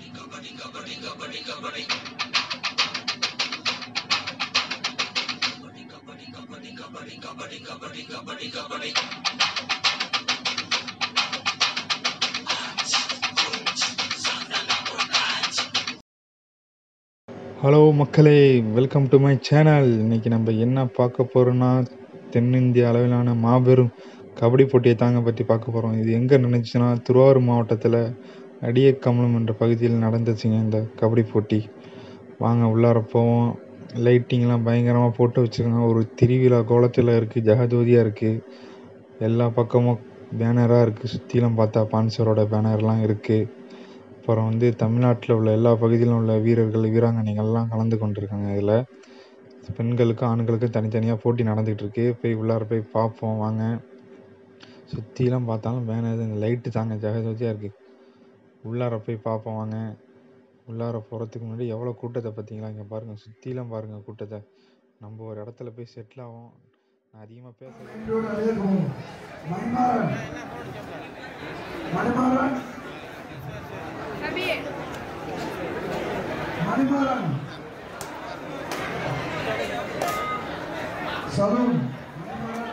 Hello மக்களே welcome to my channel இன்னைக்கு நம்ம என்ன பார்க்க போகிறோன்னா தென்னிந்திய அளவிலான மாபெரும் கபடி போட்டியை தாங்க பற்றி பார்க்க போகிறோம் இது எங்கே நடந்துச்சுன்னா திருவாரூர் மாவட்டத்தில் அடியக்கமலம் என்ற பகுதியில் நடந்துச்சுங்க இந்த கபடி போட்டி வாங்க உள்ளார போவோம் லைட்டிங்லாம் பயங்கரமாக போட்டு வச்சுருக்காங்க ஒரு திருவிழா கோலத்தில் இருக்குது ஜெகஜோதியாக இருக்குது எல்லா பக்கமும் பேனராக இருக்குது சுற்றிலும் பார்த்தா பான்சரோட பேனர்லாம் இருக்குது அப்புறம் வந்து தமிழ்நாட்டில் உள்ள எல்லா பகுதியிலும் உள்ள வீரர்கள் வீராங்கனைகள்லாம் கலந்து கொண்டிருக்காங்க இதில் பெண்களுக்கும் ஆண்களுக்கும் தனித்தனியாக போட்டி நடந்துகிட்டு இருக்கு போய் உள்ளார போய் பார்ப்போம் வாங்க சுற்றிலாம் பார்த்தாலும் பேனர் இந்த லைட்டு தாங்க ஜெகஜோதியாக இருக்குது உள்ளார போய் பார்ப்போம் வாங்க உள்ளார போகிறதுக்கு முன்னாடி எவ்வளோ கூட்டத்தை பார்த்தீங்களா இங்கே பாருங்கள் சுற்றிலாம் பாருங்கள் கூட்டத்தை நம்ம ஒரு இடத்துல போய் செட்டில் ஆகும் நான் அதிகமாக பேச நன்றியோடு அழைக்கிறோம். மணிமாறன் மணிமாறன் மணிமாறன் சலூன் மணிமாறன்.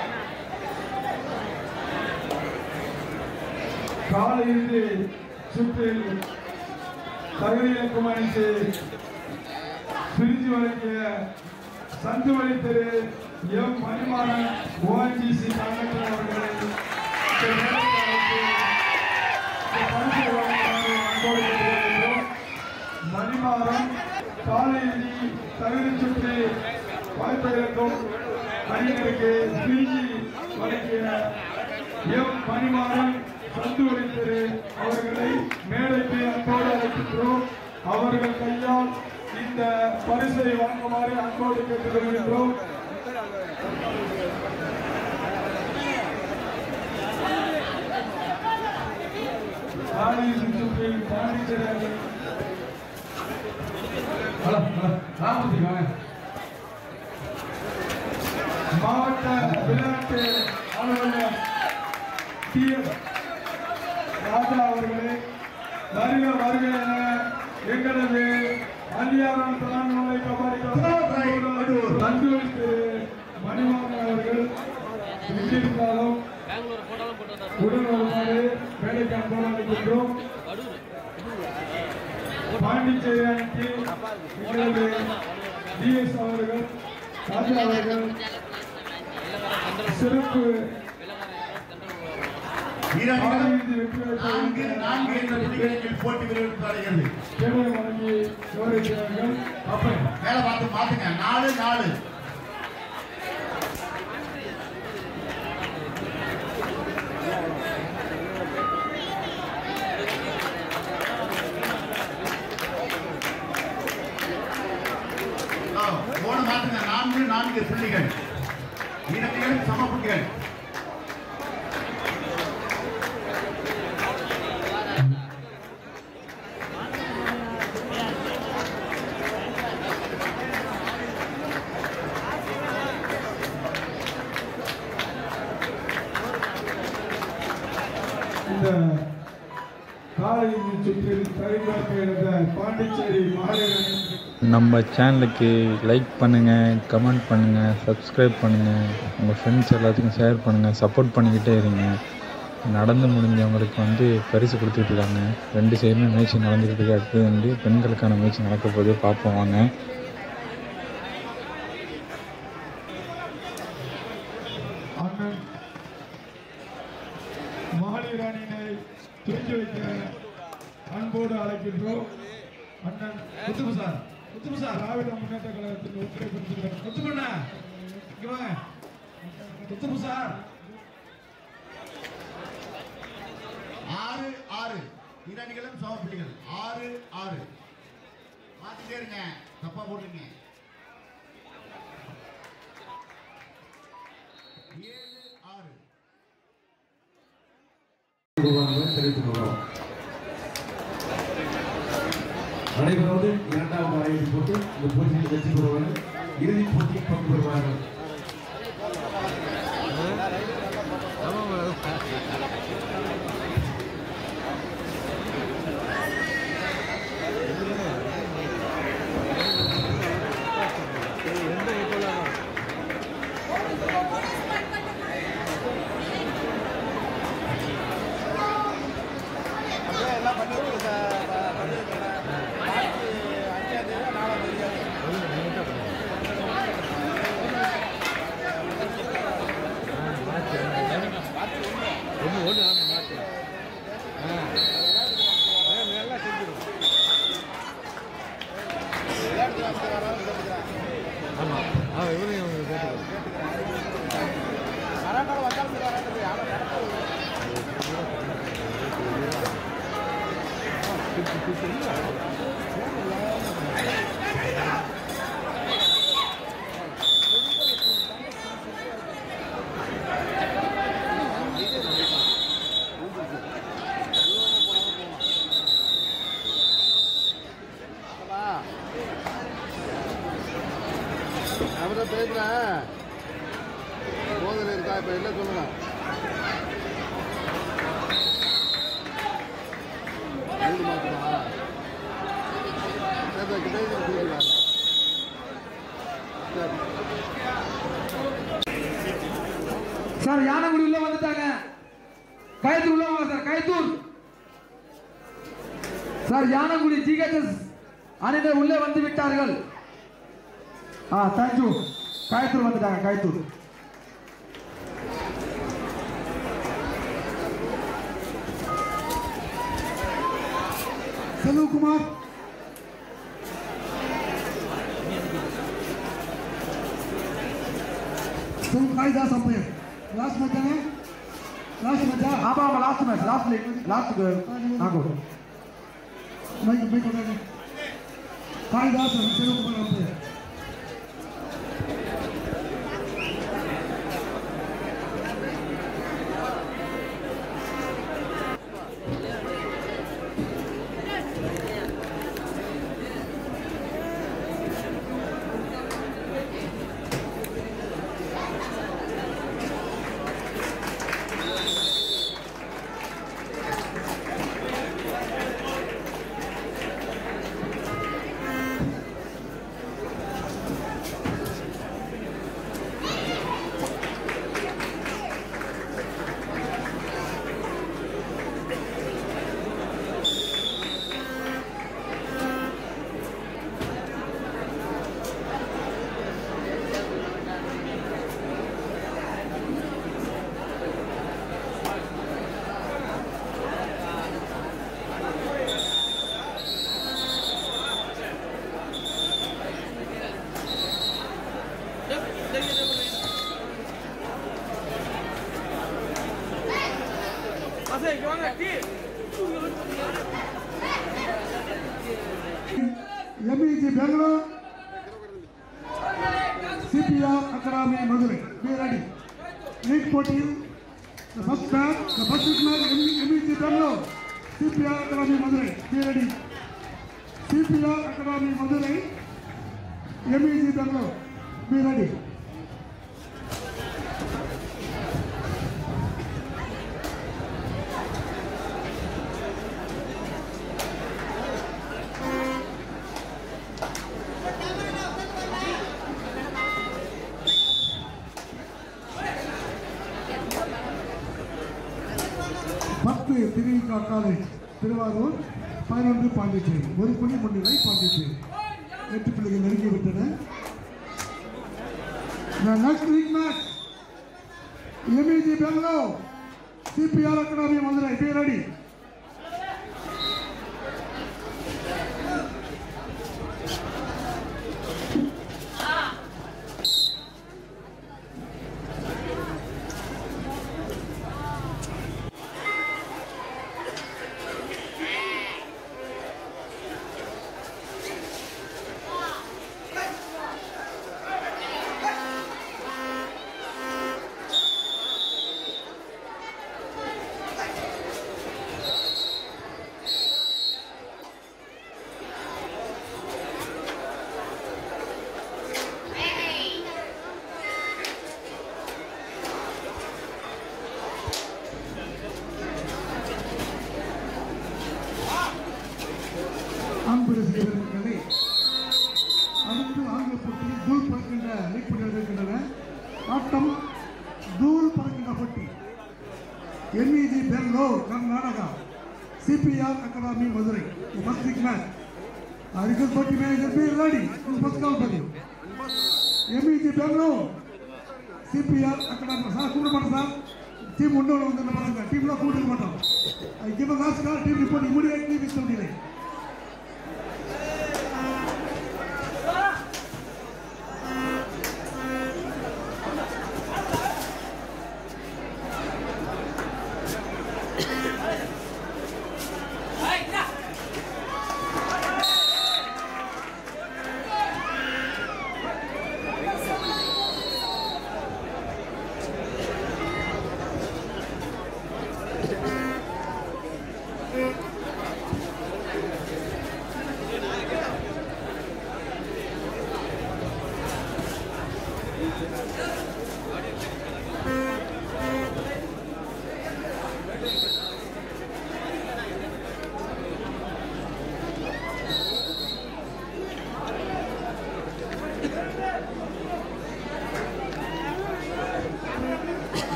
காலையிலிருந்து சுற்றில் தகுதி இலக்கம் அணிந்து பிரிஞ்சு வழங்கிய சந்து வழி தெரு எம் மணிமாறன் ஓஎன்ஜிசி கண்டக்டர் அவர்களை இந்த மேடைக்கு அழைத்து இந்த பரிசை வழங்குமாறு அன்போடு கேட்டுக்கொள்கிறோம். மணிமாறன் காலையிலி தகுதி சுற்றி வாய்ப்பிழக்கும் அணியினருக்கு பிரிஞ்சு வழங்கிய எம் மணிமாறன் சந்து வழி தெரு அவர்களை மேடைக்கு அன்போடு அழைக்கின்றோம் அவர்கள் கையால் இந்த பரிசை வழங்குமாறு அன்போடு கேட்டுக்கொள்கின்றோம் காலையில் சுற்றில் பாண்டிச்சேரி ஹலோ ஹலோ ராமதி வாங்க மாவட்ட விளையாட்டு அலுவலர் டி எஸ் ராஜா அவர்களே வருக வருக என எங்களது அந்தியாரம் தலைமுறை கபாடி தந்தூரி திரு மணிமாறன் அவர்கள் எங்கிருந்தாலும் உடன் வருமாறு வேலைக்கு அன்போடு அழைக்கின்றோம் பாண்டிச்சேரி அணிக்கு எங்களது டிஎஸ் அவர்கள் ராஜா அவர்கள் சிறப்பு வீரர்கள் நான்கு நான்கு என்ற புள்ளிகளில் போட்டி விளையாடுகிறது தேவை வழங்கி கௌரவிக்கிறார்கள் அப்ப மேல பார்த்து மாத்துங்க நாலு நாலு ஆ, போன மாத்துங்க நான்கு நான்கு புள்ளிகள் இரண்டுகளும் சம புள்ளிகள் இந்த காலையில் சுற்றில் தலைவாக்க இருந்த பாண்டிச்சேரி மாநில நம்ம சேனலுக்கு லைக் பண்ணுங்கள் கமெண்ட் பண்ணுங்கள் சப்ஸ்கிரைப் பண்ணுங்கள் உங்கள் ஃப்ரெண்ட்ஸ் எல்லாத்துக்கும் ஷேர் பண்ணுங்கள் சப்போர்ட் பண்ணிக்கிட்டே இருங்க நடந்து முடிஞ்சவங்களுக்கு வந்து பரிசு கொடுத்துட்டு இருக்காங்க ரெண்டு சைடுமே முயற்சி நடந்துக்கிட்டு இருக்கு அடுத்தது வந்து பெண்களுக்கான முயற்சி நடக்க போது பார்ப்போம் வாங்க அண்ணன் மகளிர் அணியினை துவக்கி வைக்க அன்போடு அழைக்கின்றோம் அண்ணன் முத்துப்பு சார் முத்துப்பு சார் திராவிட முன்னேற்ற கழகத்தின் ஒத்துழைப்பு முத்துப்பண்ண இங்க வாங்க முத்துப்பு சார் ஆறு ஆறு இரண்டுகளும் சம புள்ளிகள் ஆறு ஆறு மாத்திட்டே இருங்க தப்பா போடுறீங்க ஏழு ஆறு தெரிவித்துக் கொள்கிறோம் நடைபெறுவது இரண்டாவது அரையிறுதி போட்டு இந்த போட்டியில் வெற்றி பெறுவார்கள் இறுதிப் போட்டியில் பங்கு பெறுவார்கள் அப்புறம் பேசுறேன் போதில் இருக்கா இப்போ என்ன சொல்லுங்க வீடு மாற்றமா சரி கிட்டே கொடுக்கலாம் சரி சார் யானைக்குடி உள்ள வந்துட்டாங்க கயத்தூர் உள்ள வாங்க sir Kayathur sir Yanaikudi GHS அணியினர் உள்ளே வந்து விட்டார்கள் ஆ தேங்க்யூ கயத்தூர் வந்துட்டாங்க Kayathur Selvakumar Selva Kalidas umpire last match தானே லாஸ்ட் மேட்சா ஆமா ஆமா last match last league last நாகோ மைக் மைக் கொண்டாங்க Kalidas Selvakumar umpire MEG Bangalore CPR Academy Madurai B ready league போட்டியில் the first match, the first match MEG Bangalore CPR Academy Madurai B ready CPR Academy Madurai MEG Bangalore B ready பத்து Thiruvika college Thiruvarur பதினொன்று பாண்டிச்சேரி ஒரு புள்ளி முன்னிலை பாண்டிச்சேரி எட்டு பிள்ளைகள் நெருங்கி விட்டன next week match MEG Bangalore CPR Academy Madurai B ready அன்பு ரசிகர்களே அடுத்து ஆங்கில போட்டியில் தூள் பறக்கின்ற லீக் போட்டிகள் இருக்கின்றன ஆட்டம் தூள் பறக்கின்ற போட்டி NEG Bangalore Karnataka CPR Academy Madurai. The first big match. Uh, request party manager be ready. This must call for you. MEG Bangalore. CPR Academy. Sir கூப்பிட மாட்டோம் சார் டீம் ஒன்று வந்து பாருங்க டீம்லாம் கூப்பிட்டு மாட்டோம் give last call team report immediately with time